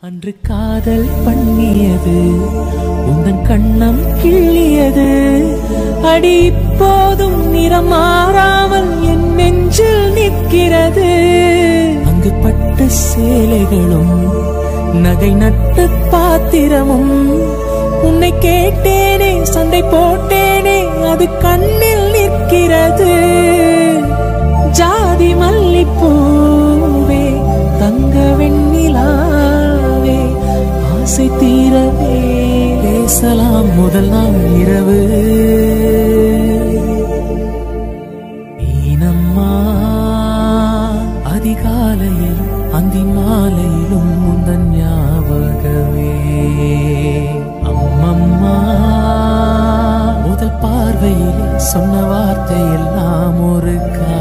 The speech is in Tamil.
அன்று காதல் பண்ணியது உந்தன் கண்ணம் கிள்ளியது அடி இப்போதும் நிறம் மாறாமல் என் நெஞ்சில் நிற்கிறது அங்கு பட்ட சேலைகளும் நகை நட்டு பாத்திரமும் உன்னை கேட்டேனே சண்டை போட்டேனே அது கண்ணில் நிற்கிறது ஜாதி மல்லிப்பூவே தங்க வெண்ணிலாவே ஆசை தீரவே பேசலாம் முதல் நாள் இரவு நீனம்மா அதிகாலையிலும் அந்தி மாலையிலும் முந்தன் ஞாபகமே அம்மம்மா முதல் பார்வையில் சொன்ன வார்த்தை எல்லாம் ஒரு கா